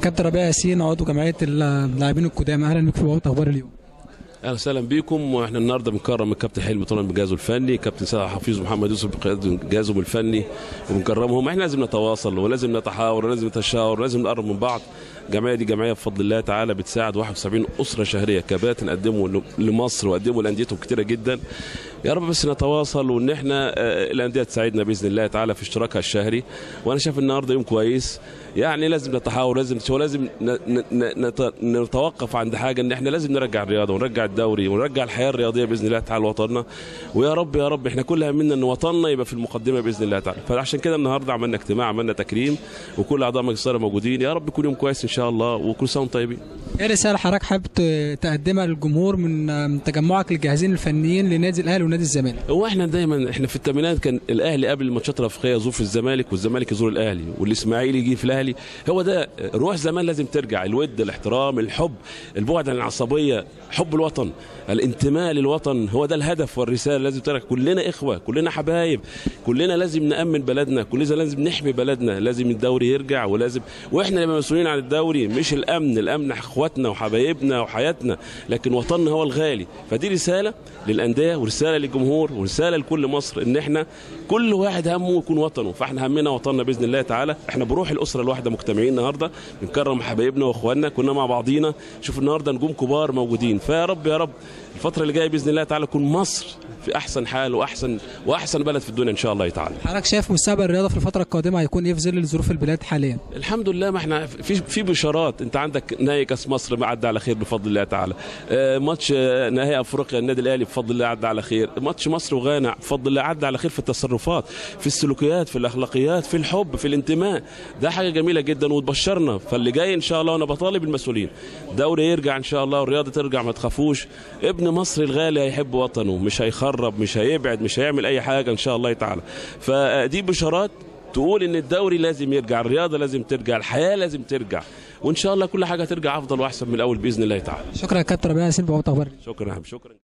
كابتن ربيع ياسين عضو جمعيه اللاعبين القدامى اهلا بك في بوابه اخبار اليوم اهلا وسهلا بيكم واحنا النهارده بنكرم الكابتن حلمي طولان بجهازه الفني كابتن سيد حفيظ محمد يوسف بجهازهم الفني وبنكرمهم احنا لازم نتواصل ولازم نتحاور ولازم نتشاور ولازم نقرب من بعض الجمعيه دي جمعيه بفضل الله تعالى بتساعد 71 اسره شهريه كباتن قدموا لمصر وقدموا لانديتهم كتيره جدا يا رب بس نتواصل وان احنا الانديه تساعدنا باذن الله تعالى في اشتراكها الشهري وانا شايف النهارده يوم كويس يعني لازم نتحاور لازم ولازم نتوقف عند حاجه ان احنا لازم نرجع الرياضه ونرجع الدوري ونرجع الحياه الرياضيه باذن الله تعالى لوطننا ويا رب يا رب احنا كل همنا ان وطننا يبقى في المقدمه باذن الله تعالى فعشان كده النهارده عملنا اجتماع عملنا تكريم وكل اعضاء مجلس الاداره موجودين يا رب يكون يوم كويس ان شاء الله وكل سنه وانتم طيبين ايه رساله حضرتك حابب تقدمها للجمهور من تجمعك للجاهزين الفنيين لنادي الاهلي ونادي الزمالك هو احنا دايما احنا في الثمانينات كان الاهلي قبل الماتشات الافريقيه يزور في الزمالك والزمالك يزور الاهلي والاسماعيلي يجي في الاهلي هو ده روح زمان لازم ترجع الود الاحترام الحب البعد عن العصبيه حب الوطن الانتماء للوطن هو ده الهدف والرساله لازم ترجع كلنا اخوه كلنا حبايب كلنا لازم نامن بلدنا كلنا لازم نحمي بلدنا لازم الدوري يرجع ولازم واحنا اللي مسؤولين عن الدوري مش الامن الامن اخواتنا وحبايبنا وحياتنا لكن وطننا هو الغالي فدي رساله للانديه ورساله للجمهور ورساله لكل مصر ان احنا كل واحد همه يكون وطنه فاحنا همنا وطننا باذن الله تعالى احنا بروح الاسره الواحده مجتمعين النهارده بنكرم حبايبنا واخواننا كنا مع بعضينا شوف النهارده نجوم كبار موجودين فيا رب يا رب الفتره اللي جايه باذن الله تعالى تكون مصر في احسن حال واحسن واحسن بلد في الدنيا ان شاء الله تعالى حضرتك شايف مستقبل الرياضه في الفتره القادمه هيكون ايه في ظل ظروف البلاد حاليا الحمد لله ما احنا في في بشارات انت عندك نهائي كاس مصر ما عدى على خير بفضل الله تعالى آه ماتش آه نهائي افريقيا النادي الاهلي بفضل الله عدى على خير ماتش مصر وغانا بفضل الله عدى على خير في التصرفات في السلوكيات في الاخلاقيات في الحب في الانتماء ده حاجه جميله جدا وتبشرنا فاللي جاي ان شاء الله وانا بطالب المسؤولين دوري يرجع ان شاء الله والرياضه ترجع ما تخافوش ابن مصر الغالي هيحب وطنه مش هيخرب مش هيبعد مش هيعمل اي حاجه ان شاء الله تعالى فدي بشارات تقول ان الدوري لازم يرجع الرياضه لازم ترجع الحياه لازم ترجع وان شاء الله كل حاجه ترجع افضل واحسن من الاول باذن الله تعالى شكرا يا كابتن ربيع ياسين بوابه اخبار شكرا شكرا